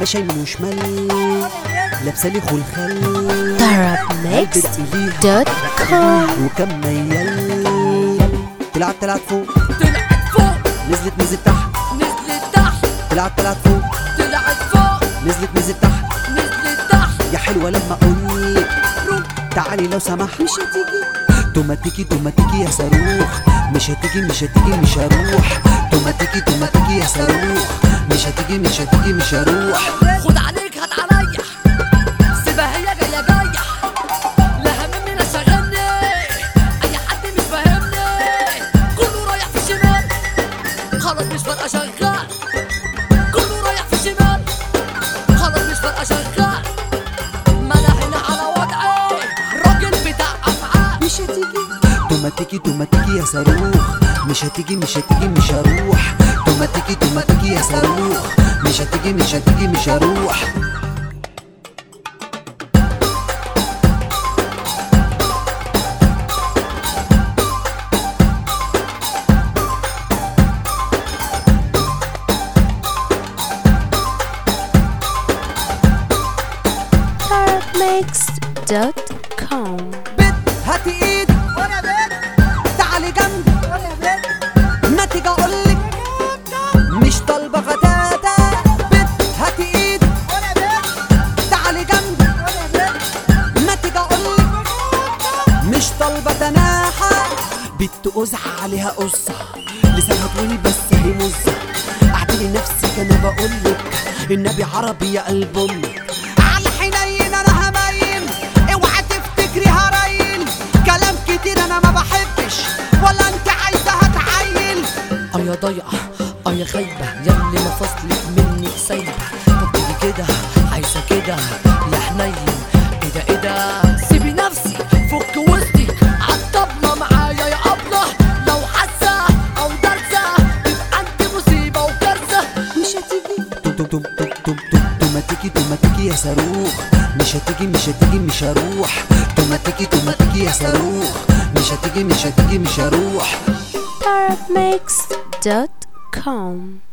شايل وشمال لابسه لي خلخال Arabmix.com وكم ميال طلعت طلعت فوق طلعت فوق نزلت نزلت تحت نزلت تحت طلعت طلعت فوق طلعت فوق نزلت نزلت تحت نزلت تحت يا حلوة لما اقولك تعالي لو سمحت مش هتيجي توماتيكي توماتيكي يا صاروخ مش هتيجي مش هتيجي مش هروح توماتيكي توماتيكي يا صاروخ مش هتيجي مش هتيجي مش هروح خد عليك هتعريح سيبها هي جايه جايه لا همني لا شاغلني اي حد مش فاهمني كله رايح في الشمال خلاص مش فارقه شغال كله رايح في الشمال خلاص مش فارقه شغال ما انا هنا على وضعي راجل بتاع افعال مش هتيجي توماتيكي توماتيكي يا صاروخ مش هتيجي مش هتيجي مش هروح توماتيكي توماتيكي يا صاروخ مش هتيجي مش هتيجي مش هروح Arabmix.com بت هاتي ايدك وانا بيت تعالي جنبي وانا بيت ما تيجي اقولك مش طالبه غداده بت هاتي ايدك وانا بيت تعالي جنبي وانا بيت ما تيجي اقولك مش طالبه تناحة بنت قزعة عليها قصة لسانها طويل بس هي مزة اعدلي نفسك انا بقولك النبي عربي يا قلب امك على حنين انا همين اوعى تفتكري هريل كلام كتير انا ما بحبش ولا انت عايزه هتعيل اه يا ضيعة اه يا خايبة ياللي مفاصلك منك سايبة طب تيجي كده عايزة كده يا حنين ايه ده ايه ده سيبي نفسي فك وسطي عالطبلة معايا يا أبلة لو حاسة أو دارسة تبقى انت مصيبة وكارثة مش هتيجي توم توم توم توم توم توم توماتيكي توماتيكي يا صاروخ مش هتيجي مش هتيجي مش هروح توماتيكي توماتيكي يا صاروخ مش هتيجي مش هتيجي مش هروح Arabmix.com